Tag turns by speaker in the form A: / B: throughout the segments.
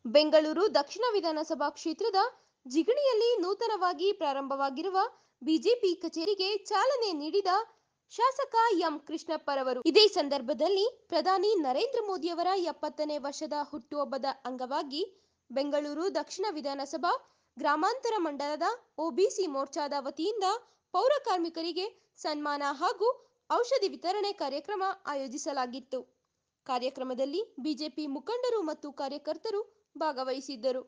A: ಬೆಂಗಳೂರು ದಕ್ಷಿಣ ವಿಧಾನಸಭಾ ಕ್ಷೇತ್ರದ ಜಿಗಣಿಯಲ್ಲಿ ನೂತನವಾಗಿ ಪ್ರಾರಂಭವಾಗಿರುವ ಬಿಜೆಪಿ ಕಚೇರಿಗೆ ಚಾಲನೆ ನೀಡಿದ ಶಾಸಕ ಎಂ ಕೃಷ್ಣಪ್ಪರವರು ಇದೇ ಸಂದರ್ಭದಲ್ಲಿ ಪ್ರಧಾನಿ ನರೇಂದ್ರ ಮೋದಿಯವರ ಎಪ್ಪತ್ತನೇ ವರ್ಷದ ಹುಟ್ಟುಹಬ್ಬದ ಅಂಗವಾಗಿ ಬೆಂಗಳೂರು ದಕ್ಷಿಣ ವಿಧಾನಸಭಾ ಗ್ರಾಮಾಂತರ ಮಂಡಲದ ಒಬಿಸಿ ಮೋರ್ಚಾದ ವತಿಯಿಂದ ಪೌರ ಕಾರ್ಮಿಕರಿಗೆ ಸನ್ಮಾನ ಹಾಗೂ ಔಷಧಿ ವಿತರಣೆ ಕಾರ್ಯಕ್ರಮ ಆಯೋಜಿಸಲಾಗಿತ್ತು ಕಾರ್ಯಕ್ರಮದಲ್ಲಿ ಬಿಜೆಪಿ ಮುಖಂಡರು ಮತ್ತು ಕಾರ್ಯಕರ್ತರು ಭಾಗವಹಿಸಿದ್ದರು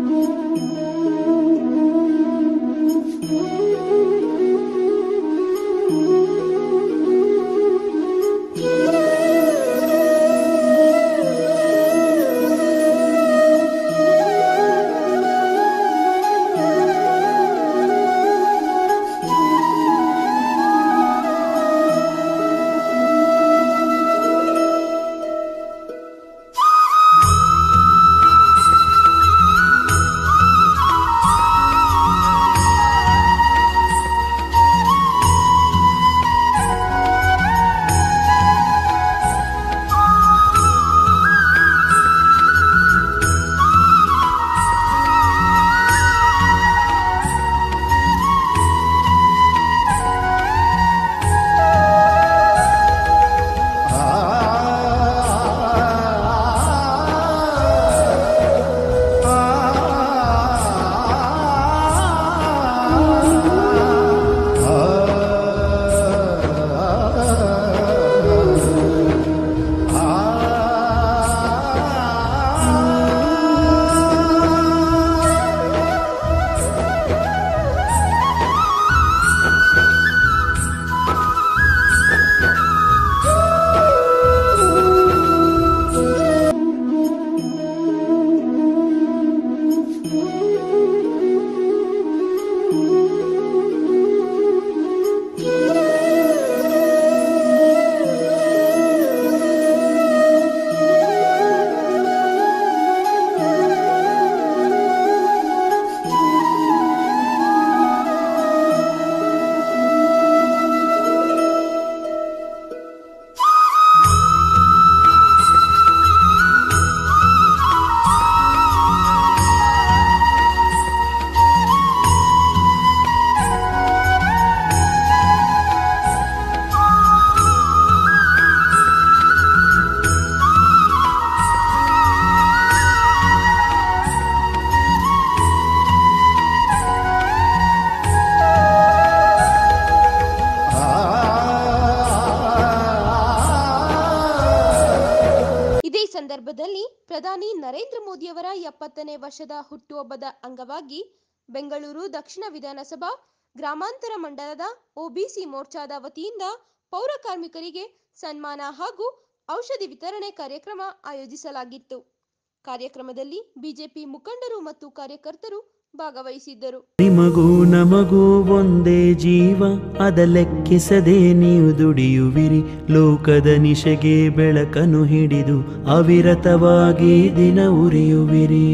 A: ಇದೇ ಸಂದರ್ಭದಲ್ಲಿ ಪ್ರಧಾನಿ ನರೇಂದ್ರ ಮೋದಿಯವರ ಎಪ್ಪತ್ತನೇ ವರ್ಷದ ಹುಟ್ಟುಹಬ್ಬದ ಅಂಗವಾಗಿ ಬೆಂಗಳೂರು ದಕ್ಷಿಣ ವಿಧಾನಸಭಾ ಗ್ರಾಮಾಂತರ ಮಂಡಲದ ಒಬಿಸಿ ಮೋರ್ಚಾದ ವತಿಯಿಂದ ಪೌರ ಕಾರ್ಮಿಕರಿಗೆ ಸನ್ಮಾನ ಹಾಗೂ ಔಷಧಿ ವಿತರಣೆ ಕಾರ್ಯಕ್ರಮ ಆಯೋಜಿಸಲಾಗಿತ್ತು ಕಾರ್ಯಕ್ರಮದಲ್ಲಿ ಬಿಜೆಪಿ ಮುಖಂಡರು ಮತ್ತು ಕಾರ್ಯಕರ್ತರು ಭಾಗವಹಿಸಿದ್ದರು
B: ನಿಮಗೂ ನಮಗೂ ಒಂದೇ ಜೀವ ಅದ ಲೆಕ್ಕಿಸದೆ ನೀವು ದುಡಿಯುವಿರಿ ಲೋಕದ ನಿಶೆಗೆ ಬೆಳಕನ್ನು ಹಿಡಿದು ಅವಿರತವಾಗಿ ದಿನ ಉರಿಯುವಿರಿ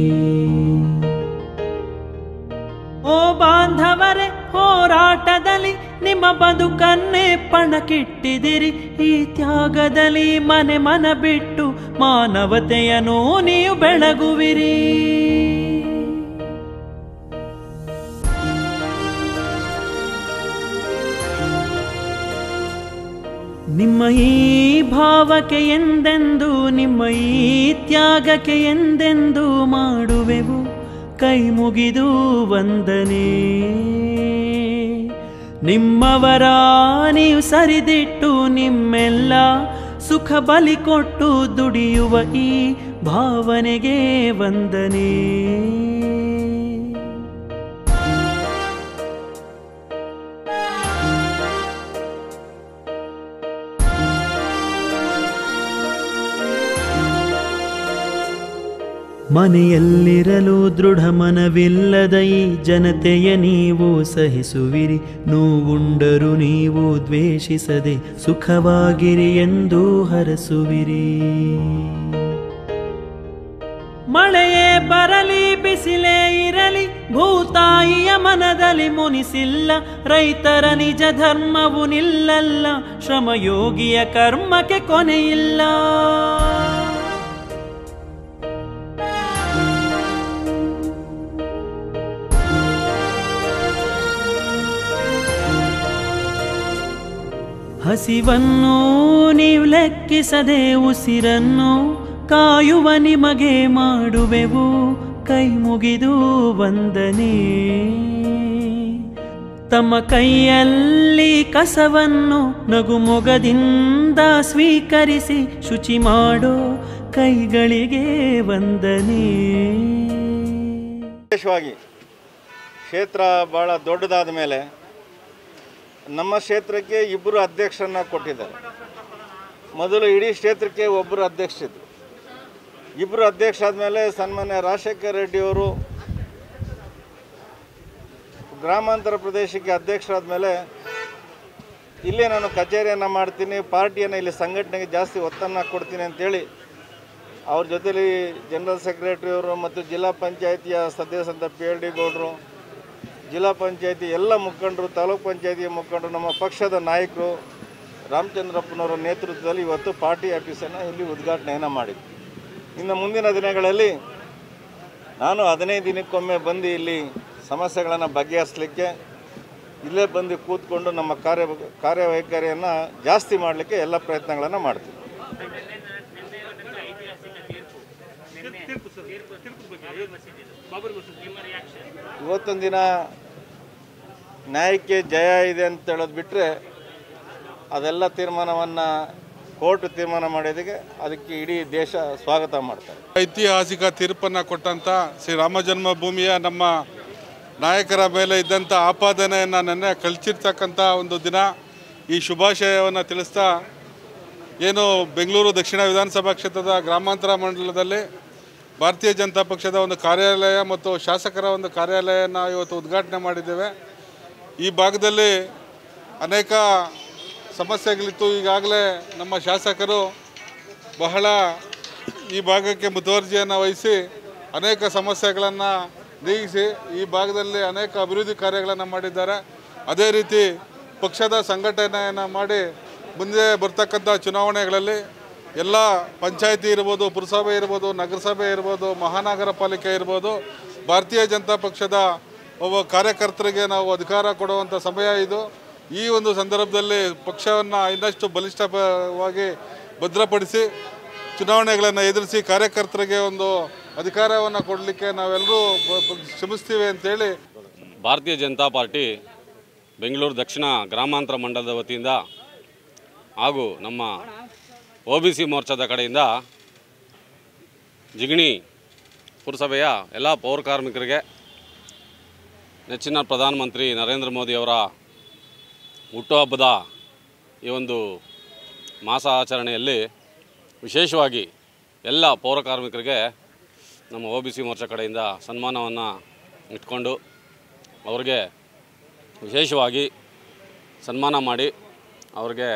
B: ಓ ಬಾಂಧವರೇ ಹೋರಾಟದಲ್ಲಿ ನಿಮ್ಮ ಬದುಕನ್ನೇ ಪಣಕ್ಕಿಟ್ಟಿದಿರಿ ಈ ತ್ಯಾಗದಲ್ಲಿ ಮನೆ ಮನ ಬಿಟ್ಟು ಮಾನವತೆಯನ್ನು ನೀವು ಬೆಳಗುವಿರಿ ನಿಮ್ಮ ಈ ಭಾವಕ್ಕೆ ಎಂದೆಂದು ನಿಮ್ಮ ಈ ತ್ಯಾಗಕ್ಕೆ ಎಂದೆಂದು ಮಾಡುವೆವು ಕೈ ಮುಗಿದು ವಂದನೆ ನಿಮ್ಮವರ ನೀವು ಸರಿದಿಟ್ಟು ನಿಮ್ಮೆಲ್ಲ ಸುಖ ಬಲಿ ಕೊಟ್ಟು ದುಡಿಯುವ ಈ ಭಾವನೆಗೆ ವಂದನೆ ಮನೆಯಲ್ಲಿರಲು ದೃಢ ಮನವಿಲ್ಲದ ಈ ಜನತೆಯ ನೀವು ಸಹಿಸುವಿರಿ ನೋವುಂಡರು ನೀವು ದ್ವೇಷಿಸದೆ ಸುಖವಾಗಿರಿ ಎಂದು ಹರಸುವಿರಿ ಮಳೆಯೇ ಬರಲಿ ಬಿಸಿಲೇ ಇರಲಿ ಭೂತಾಯಿಯ ಮನದಲ್ಲಿ ಮುನಿಸಿಲ್ಲ ರೈತರ ನಿಜ ಧರ್ಮವು ನಿಲ್ಲಲ್ಲ ಶ್ರಮಯೋಗಿಯ ಕರ್ಮಕ್ಕೆ ಕೊನೆಯಿಲ್ಲ ಹಸಿವನ್ನು ನೀವು ಲೆಕ್ಕಿಸದೆ ಉಸಿರನ್ನು ಕಾಯುವ ನಿಮಗೆ ಮಾಡುವೆವು ಕೈ ಮುಗಿದು ವಂದನೆ ತಮ್ಮ ಕೈಯಲ್ಲಿ ಕಸವನ್ನು ನಗುಮೊಗದಿಂದ ಸ್ವೀಕರಿಸಿ ಶುಚಿ ಮಾಡೋ ಕೈಗಳಿಗೆ ವಂದನೆ
C: ವಿಶೇಷವಾಗಿ ಕ್ಷೇತ್ರ ಭಾಳ ದೊಡ್ಡದಾದ ಮೇಲೆ ನಮ್ಮ ಕ್ಷೇತ್ರಕ್ಕೆ ಇಬ್ಬರು ಅಧ್ಯಕ್ಷರನ್ನ ಕೊಟ್ಟಿದ್ದಾರೆ ಮೊದಲು ಇಡೀ ಕ್ಷೇತ್ರಕ್ಕೆ ಒಬ್ಬರು ಅಧ್ಯಕ್ಷರಿದ್ದರು ಇಬ್ಬರು ಅಧ್ಯಕ್ಷ ಆದಮೇಲೆ ಸನ್ಮಾನ್ಯ ರಾಜಶೇಖರ್ ರೆಡ್ಡಿಯವರು ಗ್ರಾಮಾಂತರ ಪ್ರದೇಶಕ್ಕೆ ಅಧ್ಯಕ್ಷರಾದ ಮೇಲೆ ಇಲ್ಲೇ ನಾನು ಕಚೇರಿಯನ್ನು ಮಾಡ್ತೀನಿ ಪಾರ್ಟಿಯನ್ನು ಇಲ್ಲಿ ಸಂಘಟನೆಗೆ ಜಾಸ್ತಿ ಒತ್ತನ್ನು ಕೊಡ್ತೀನಿ ಅಂತೇಳಿ ಅವ್ರ ಜೊತೆಲಿ ಜನರಲ್ ಸೆಕ್ರೆಟರಿ ಅವರು ಮತ್ತು ಜಿಲ್ಲಾ ಪಂಚಾಯಿತಿಯ ಸದಸ್ಯಂತ ಪಿ ಎಲ್ ಡಿ ಗೌಡರು ಜಿಲ್ಲಾ ಪಂಚಾಯತಿ ಎಲ್ಲ ಮುಖಂಡರು ತಾಲೂಕ್ ಪಂಚಾಯತಿಯ ಮುಖಂಡರು ನಮ್ಮ ಪಕ್ಷದ ನಾಯಕರು ರಾಮಚಂದ್ರಪ್ಪನವರ ನೇತೃತ್ವದಲ್ಲಿ ಇವತ್ತು ಪಾರ್ಟಿ ಆಫೀಸನ್ನು ಇಲ್ಲಿ ಉದ್ಘಾಟನೆಯನ್ನು ಮಾಡಿದ್ವಿ ಇನ್ನು ಮುಂದಿನ ದಿನಗಳಲ್ಲಿ ನಾನು ಹದಿನೈದು ದಿನಕ್ಕೊಮ್ಮೆ ಬಂದು ಇಲ್ಲಿ ಸಮಸ್ಯೆಗಳನ್ನು ಬಗೆಹರಿಸಲಿಕ್ಕೆ ಇಲ್ಲೇ ಬಂದು ಕೂತ್ಕೊಂಡು ನಮ್ಮ ಕಾರ್ಯ ಕಾರ್ಯವೈಖರಿಯನ್ನು ಜಾಸ್ತಿ ಮಾಡಲಿಕ್ಕೆ ಎಲ್ಲ ಪ್ರಯತ್ನಗಳನ್ನು ಮಾಡ್ತೀವಿ ಇವತ್ತೊಂದು ದಿನ ನ್ಯಾಯಕ್ಕೆ ಜಯ ಇದೆ ಅಂತ ಹೇಳೋದು ಬಿಟ್ಟರೆ ಅದೆಲ್ಲ ತೀರ್ಮಾನವನ್ನು ಕೋರ್ಟ್ ತೀರ್ಮಾನ ಮಾಡಿದ್ದಕ್ಕೆ ಅದಕ್ಕೆ ಇಡೀ ದೇಶ ಸ್ವಾಗತ ಮಾಡ್ತಾರೆ
D: ಐತಿಹಾಸಿಕ ತೀರ್ಪನ್ನು ಕೊಟ್ಟಂಥ ಶ್ರೀ ರಾಮ ಜನ್ಮಭೂಮಿಯ ನಮ್ಮ ನಾಯಕರ ಮೇಲೆ ಇದ್ದಂಥ ಆಪಾದನೆಯನ್ನು ನೆನ್ನೆ ಕಳಿಸಿರ್ತಕ್ಕಂಥ ಒಂದು ದಿನ ಈ ಶುಭಾಶಯವನ್ನು ತಿಳಿಸ್ತಾ ಏನು ಬೆಂಗಳೂರು ದಕ್ಷಿಣ ವಿಧಾನಸಭಾ ಕ್ಷೇತ್ರದ ಗ್ರಾಮಾಂತರ ಮಂಡಲದಲ್ಲಿ ಭಾರತೀಯ ಜನತಾ ಪಕ್ಷದ ಒಂದು ಕಾರ್ಯಾಲಯ ಮತ್ತು ಶಾಸಕರ ಒಂದು ಕಾರ್ಯಾಲಯನ ಇವತ್ತು ಉದ್ಘಾಟನೆ ಮಾಡಿದ್ದೇವೆ ಈ ಭಾಗದಲ್ಲಿ ಅನೇಕ ಸಮಸ್ಯೆಗಳಿತ್ತು ಈಗಾಗಲೇ ನಮ್ಮ ಶಾಸಕರು ಬಹಳ ಈ ಭಾಗಕ್ಕೆ ಮುತುವರ್ಜಿಯನ್ನು ವಹಿಸಿ ಅನೇಕ ಸಮಸ್ಯೆಗಳನ್ನು ನೀಗಿಸಿ ಈ ಭಾಗದಲ್ಲಿ ಅನೇಕ ಅಭಿವೃದ್ಧಿ ಕಾರ್ಯಗಳನ್ನು ಮಾಡಿದ್ದಾರೆ ಅದೇ ರೀತಿ ಪಕ್ಷದ ಸಂಘಟನೆಯನ್ನು ಮಾಡಿ ಮುಂದೆ ಬರ್ತಕ್ಕಂಥ ಚುನಾವಣೆಗಳಲ್ಲಿ ಎಲ್ಲ ಪಂಚಾಯತಿ ಇರ್ಬೋದು ಪುರಸಭೆ ಇರ್ಬೋದು ನಗರಸಭೆ ಇರ್ಬೋದು ಮಹಾನಗರ ಪಾಲಿಕೆ ಇರ್ಬೋದು ಭಾರತೀಯ ಜನತಾ ಪಕ್ಷದ ಒಬ್ಬ ಕಾರ್ಯಕರ್ತರಿಗೆ ನಾವು ಅಧಿಕಾರ ಕೊಡುವಂಥ ಸಮಯ ಇದು ಈ ಒಂದು ಸಂದರ್ಭದಲ್ಲಿ ಪಕ್ಷವನ್ನು ಇನ್ನಷ್ಟು ಬಲಿಷ್ಠವಾಗಿ ಭದ್ರಪಡಿಸಿ ಚುನಾವಣೆಗಳನ್ನು ಎದುರಿಸಿ ಕಾರ್ಯಕರ್ತರಿಗೆ ಒಂದು ಅಧಿಕಾರವನ್ನು ಕೊಡಲಿಕ್ಕೆ ನಾವೆಲ್ಲರೂ ಬ- ಬ- ಶ್ರಮಿಸ್ತೀವಿ ಅಂತೇಳಿ
E: ಭಾರತೀಯ ಜನತಾ ಪಾರ್ಟಿ ಬೆಂಗಳೂರು ದಕ್ಷಿಣ ಗ್ರಾಮಾಂತರ ಮಂಡಲದ ವತಿಯಿಂದ ಹಾಗೂ ನಮ್ಮ ಒ ಬಿ ಸಿ ಮೋರ್ಚಾದ ಕಡೆಯಿಂದ ಜಿಗಣಿ ಪುರಸಭೆಯ ಎಲ್ಲ ಪೌರ ಕಾರ್ಮಿಕರಿಗೆ ನೆಚ್ಚಿನ ಪ್ರಧಾನಮಂತ್ರಿ ನರೇಂದ್ರ ಮೋದಿಯವರ ಹುಟ್ಟುಹಬ್ಬದ ಈ ಒಂದು ಮಾಸ ಆಚರಣೆಯಲ್ಲಿ ವಿಶೇಷವಾಗಿ ಎಲ್ಲ ಪೌರ ಕಾರ್ಮಿಕರಿಗೆ ನಮ್ಮ ಒ ಬಿ ಸಿ ಮೋರ್ಚಾ ಕಡೆಯಿಂದ ಸನ್ಮಾನವನ್ನು ಇಟ್ಕೊಂಡು ಅವ್ರಿಗೆ ವಿಶೇಷವಾಗಿ ಸನ್ಮಾನ ಮಾಡಿ ಅವ್ರಿಗೆ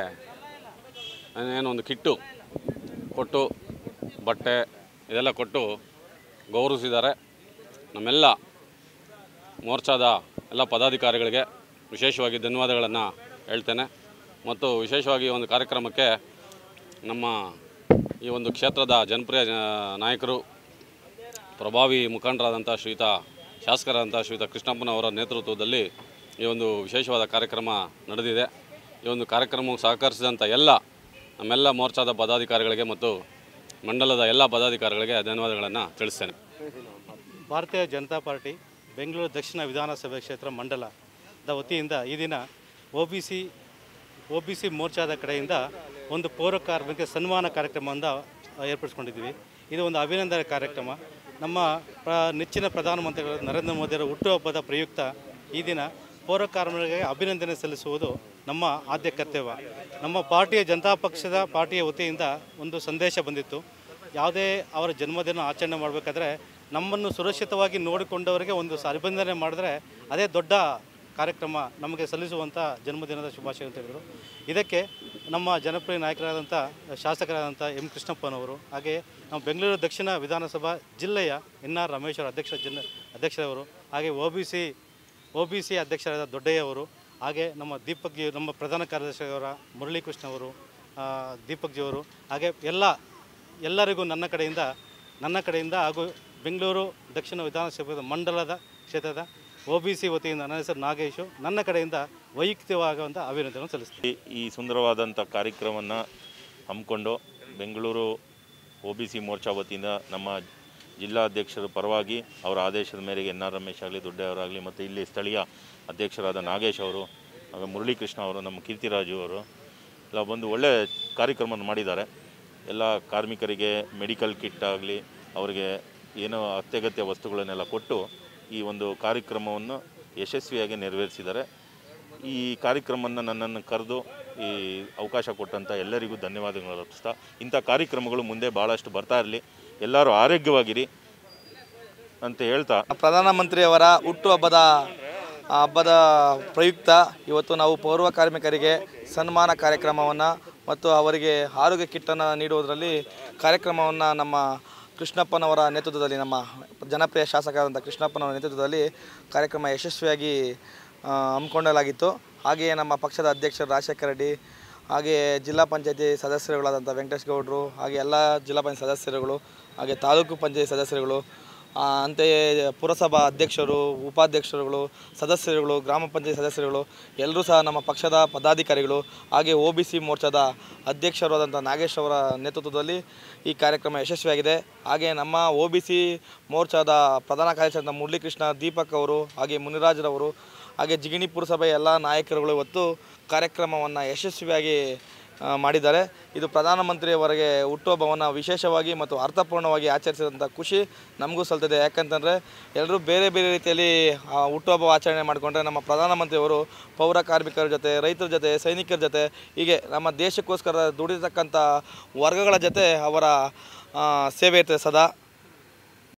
E: ಏನೋ ಒಂದು ಕಿಟ್ಟು ಕೊಟ್ಟು ಬಟ್ಟೆ ಇದೆಲ್ಲ ಕೊಟ್ಟು ಗೌರವಿಸಿದ್ದಾರೆ ನಮ್ಮೆಲ್ಲ ಮೋರ್ಚಾದ ಎಲ್ಲ ಪದಾಧಿಕಾರಿಗಳಿಗೆ ವಿಶೇಷವಾಗಿ ಧನ್ಯವಾದಗಳನ್ನು ಹೇಳ್ತೇನೆ ಮತ್ತು ವಿಶೇಷವಾಗಿ ಈ ಒಂದು ಕಾರ್ಯಕ್ರಮಕ್ಕೆ ನಮ್ಮ ಈ ಒಂದು ಕ್ಷೇತ್ರದ ಜನಪ್ರಿಯ ಜ- ನಾಯಕರು ಪ್ರಭಾವಿ ಮುಖಂಡರಾದಂಥ ಶ್ರೀಯುತ ಶಾಸಕರಾದಂಥ ಶ್ರೀಯುತ ಕೃಷ್ಣಪ್ಪನವರ ನೇತೃತ್ವದಲ್ಲಿ ಈ ಒಂದು ವಿಶೇಷವಾದ ಕಾರ್ಯಕ್ರಮ ನಡೆದಿದೆ ಈ ಒಂದು ಕಾರ್ಯಕ್ರಮಕ್ಕೆ ಸಹಕರಿಸಿದಂಥ ಎಲ್ಲ ನಮ್ಮೆಲ್ಲ ಮೋರ್ಚಾದ ಪದಾಧಿಕಾರಿಗಳಿಗೆ ಮತ್ತು ಮಂಡಲದ ಎಲ್ಲ ಪದಾಧಿಕಾರಿಗಳಿಗೆ ಧನ್ಯವಾದಗಳನ್ನು ತಿಳಿಸ್ತೇನೆ
F: ಭಾರತೀಯ ಜನತಾ ಪಾರ್ಟಿ ಬೆಂಗಳೂರು ದಕ್ಷಿಣ ವಿಧಾನಸಭೆ ಕ್ಷೇತ್ರ ಮಂಡಲದ ವತಿಯಿಂದ ಈ ದಿನ O B C O B C ಮೋರ್ಚಾದ ಕಡೆಯಿಂದ ಒಂದು ಪೌರ ಕಾರ್ಮಿಕ ಸನ್ಮಾನ ಕಾರ್ಯಕ್ರಮವನ್ನು ಏರ್ಪಡಿಸ್ಕೊಂಡಿದ್ದೀವಿ ಇದು ಒಂದು ಅಭಿನಂದನೆ ಕಾರ್ಯಕ್ರಮ ನಮ್ಮ ಪ್ರ ನೆಚ್ಚಿನ ಪ್ರಧಾನಮಂತ್ರಿಗಳು ನರೇಂದ್ರ ಮೋದಿಯವರ ಹುಟ್ಟುಹಬ್ಬದ ಪ್ರಯುಕ್ತ ಈ ದಿನ ಪೌರ ಕಾರ್ಮಿಕರಿಗೆ ಅಭಿನಂದನೆ ಸಲ್ಲಿಸುವುದು ನಮ್ಮ ಆದ್ಯ ಕರ್ತವ್ಯ ನಮ್ಮ ಪಾರ್ಟಿಯ ಜನತಾ ಪಕ್ಷದ ಪಾರ್ಟಿಯ ವತಿಯಿಂದ ಒಂದು ಸಂದೇಶ ಬಂದಿತ್ತು ಯಾವುದೇ ಅವರ ಜನ್ಮದಿನ ಆಚರಣೆ ಮಾಡಬೇಕಾದ್ರೆ ನಮ್ಮನ್ನು ಸುರಕ್ಷಿತವಾಗಿ ನೋಡಿಕೊಂಡವರಿಗೆ ಒಂದು ಸ- ಅಭಿನಂದನೆ ಮಾಡಿದ್ರೆ ಅದೇ ದೊಡ್ಡ ಕಾರ್ಯಕ್ರಮ ನಮಗೆ ಸಲ್ಲಿಸುವಂಥ ಜನ್ಮದಿನದ ಶುಭಾಶಯ ಅಂತ ಹೇಳಿದರು ಇದಕ್ಕೆ ನಮ್ಮ ಜನಪ್ರಿಯ ನಾಯಕರಾದಂಥ ಶಾಸಕರಾದಂಥ ಎಂ ಕೃಷ್ಣಪ್ಪನವರು ಹಾಗೆ ನಮ್ಮ ಬೆಂಗಳೂರು ದಕ್ಷಿಣ ವಿಧಾನಸಭಾ ಜಿಲ್ಲೆಯ ಎನ್ ಆರ್ ರಮೇಶ್ ಅವರ ಅಧ್ಯಕ್ಷ ಜಿಲ್ಲ ಅಧ್ಯಕ್ಷರವರು ಹಾಗೆ O B C O B C ಅಧ್ಯಕ್ಷರಾದ ದೊಡ್ಡಯ್ಯ ಅವರು ಹಾಗೆ ನಮ್ಮ ದೀಪಕ್ ಜಿ ನಮ್ಮ ಪ್ರಧಾನ ಕಾರ್ಯದರ್ಶಿಯವರ ಮುರಳೀಕೃಷ್ಣ ಅವರು ಆ, ದೀಪಕ್ ಜಿ ಅವರು ಹಾಗೆ ಎಲ್ಲ ಎಲ್ಲರಿಗೂ ನನ್ನ ಕಡೆಯಿಂದ ನನ್ನ ಕಡೆಯಿಂದ ಹಾಗೂ ಬೆಂಗಳೂರು ದಕ್ಷಿಣ ವಿಧಾನಸಭೆ ಮಂಡಲದ ಕ್ಷೇತ್ರದ ಒ ಬಿ ಸಿ ವತಿಯಿಂದ ನನ್ನ ಹೆಸರು ನಾಗೇಶು ನನ್ನ ಕಡೆಯಿಂದ ವೈಯಕ್ತಿಕವಾದಂಥ ಅಭಿನಂದನೆಯನ್ನು ಸಲ್ಲಿಸ್ತೀನಿ
G: ಈ- ಈ ಸುಂದರವಾದಂಥ ಕಾರ್ಯಕ್ರಮವನ್ನು ಹಮ್ಮಿಕೊಂಡು Bengaluru O B C Morcha ವತಿಯಿಂದ ನಮ್ಮ ಜಿಲ್ಲಾಧ್ಯಕ್ಷರ ಪರವಾಗಿ ಅವರ ಆದೇಶದ ಮೇರೆಗೆ ಎನ್ ಆರ್ ರಮೇಶ್ ಆಗಲಿ ದೊಡ್ಡೆಯವರಾಗಲಿ ಮತ್ತು ಇಲ್ಲಿ ಸ್ಥಳೀಯ ಅಧ್ಯಕ್ಷರಾದ ನಾಗೇಶ್ ಅವರು ಆಗ ಮುರಳೀಕೃಷ್ಣ ಅವರು ನಮ್ಮ ಕೀರ್ತಿರಾಜು ಅವರು ಎಲ್ಲ ಬಂದು ಒಳ್ಳೆ ಕಾರ್ಯಕ್ರಮವನ್ನು ಮಾಡಿದ್ದಾರೆ ಎಲ್ಲ ಕಾರ್ಮಿಕರಿಗೆ ಮೆಡಿಕಲ್ ಕಿಟ್ ಆಗಲಿ ಅವರಿಗೆ ಏನೋ ಅತ್ಯಗತ್ಯ ವಸ್ತುಗಳನ್ನೆಲ್ಲ ಕೊಟ್ಟು ಈ ಒಂದು ಕಾರ್ಯಕ್ರಮವನ್ನು ಯಶಸ್ವಿಯಾಗಿ ನೆರವೇರಿಸಿದ್ದಾರೆ ಈ ಕಾರ್ಯಕ್ರಮವನ್ನು ನನ್ನನ್ನು ಕರೆದು ಈ ಅವಕಾಶ ಕೊಟ್ಟಂಥ ಎಲ್ಲರಿಗೂ ಧನ್ಯವಾದಗಳು ಅರ್ಪಿಸ್ತಾ ಇಂಥ ಕಾರ್ಯಕ್ರಮಗಳು ಮುಂದೆ ಭಾಳಷ್ಟು ಬರ್ತಾ ಇರಲಿ ಎಲ್ಲರೂ ಆರೋಗ್ಯವಾಗಿರಿ ಅಂತ ಹೇಳ್ತಾ
H: ಪ್ರಧಾನಮಂತ್ರಿಯವರ ಹುಟ್ಟುಹಬ್ಬದ ಆ, ಹಬ್ಬದ ಪ್ರಯುಕ್ತ ಇವತ್ತು ನಾವು ಪೌರ ಕಾರ್ಮಿಕರಿಗೆ ಸನ್ಮಾನ ಕಾರ್ಯಕ್ರಮವನ್ನು ಮತ್ತು ಅವರಿಗೆ ಆರೋಗ್ಯ ಕಿಟ್ಟನ್ನು ನೀಡುವುದರಲ್ಲಿ ಕಾರ್ಯಕ್ರಮವನ್ನು ನಮ್ಮ ಕೃಷ್ಣಪ್ಪನವರ ನೇತೃತ್ವದಲ್ಲಿ ನಮ್ಮ ಜನಪ್ರಿಯ ಶಾಸಕರಾದಂಥ ಕೃಷ್ಣಪ್ಪನವರ ನೇತೃತ್ವದಲ್ಲಿ ಕಾರ್ಯಕ್ರಮ ಯಶಸ್ವಿಯಾಗಿ ಆ, ಹಮ್ಮಿಕೊಳ್ಳಲಾಗಿತ್ತು ಹಾಗೆಯೇ ನಮ್ಮ ಪಕ್ಷದ ಅಧ್ಯಕ್ಷರು ರಾಜಶೇಖರ ರೆಡ್ಡಿ ಹಾಗೆ ಜಿಲ್ಲಾ ಪಂಚಾಯತಿ ಸದಸ್ಯರುಗಳಾದಂಥ ವೆಂಕಟೇಶ್ ಗೌಡರು ಹಾಗೆ ಎಲ್ಲ ಜಿಲ್ಲಾ ಪಂಚಾಯತ್ ಸದಸ್ಯರುಗಳು ಹಾಗೆ ತಾಲೂಕು ಪಂಚಾಯತ್ ಸದಸ್ಯರುಗಳು ಆ, ಅಂತೆಯೇ ಪುರಸಭಾ ಅಧ್ಯಕ್ಷರು ಉಪಾಧ್ಯಕ್ಷರುಗಳು ಸದಸ್ಯರುಗಳು ಗ್ರಾಮ ಪಂಚಾಯತ್ ಸದಸ್ಯರುಗಳು ಎಲ್ಲರೂ ಸಹ ನಮ್ಮ ಪಕ್ಷದ ಪದಾಧಿಕಾರಿಗಳು ಹಾಗೆ ಒ ಬಿ ಸಿ ಮೋರ್ಚಾದ ಅಧ್ಯಕ್ಷರಾದಂಥ ನಾಗೇಶ್ ಅವರ ನೇತೃತ್ವದಲ್ಲಿ ಈ ಕಾರ್ಯಕ್ರಮ ಯಶಸ್ವಿಯಾಗಿದೆ ಹಾಗೆ ನಮ್ಮ ಒ ಬಿ ಸಿ ಮೋರ್ಚಾದ ಪ್ರಧಾನ ಕಾರ್ಯದರ್ಶಿ ಮುರಳೀಕೃಷ್ಣ ದೀಪಕ್ ಅವರು ಹಾಗೆ ಮುನಿರಾಜ್ರವರು ಹಾಗೆ ಜಿಗಿಣಿ ಪುರಸಭೆಯ ಎಲ್ಲ ನಾಯಕರುಗಳು ಇವತ್ತು ಕಾರ್ಯಕ್ರಮವನ್ನು ಯಶಸ್ವಿಯಾಗಿ ಆ, ಮಾಡಿದ್ದಾರೆ ಇದು ಪ್ರಧಾನಮಂತ್ರಿಯವರಿಗೆ ಹುಟ್ಟುಹಬ್ಬವನ್ನು ವಿಶೇಷವಾಗಿ ಮತ್ತು ಅರ್ಥಪೂರ್ಣವಾಗಿ ಆಚರಿಸಿದಂಥ ಖುಷಿ ನಮಗೂ ಸಲ್ತಿದೆ ಯಾಕಂತಂದರೆ ಎಲ್ಲರೂ ಬೇರೆ ಬೇರೆ ರೀತಿಯಲ್ಲಿ ಆ ಹುಟ್ಟುಹಬ್ಬ ಆಚರಣೆ ಮಾಡಿಕೊಂಡ್ರೆ ನಮ್ಮ ಪ್ರಧಾನಮಂತ್ರಿಯವರು ಪೌರ ಕಾರ್ಮಿಕರ ಜೊತೆ ರೈತರ ಜೊತೆ ಸೈನಿಕರ ಜೊತೆ ಹೀಗೆ ನಮ್ಮ ದೇಶಕ್ಕೋಸ್ಕರ ದುಡಿತಕ್ಕಂಥ ವರ್ಗಗಳ ಜೊತೆ ಅವರ ಆ, ಸೇವೆ ಇರ್ತದೆ ಸದಾ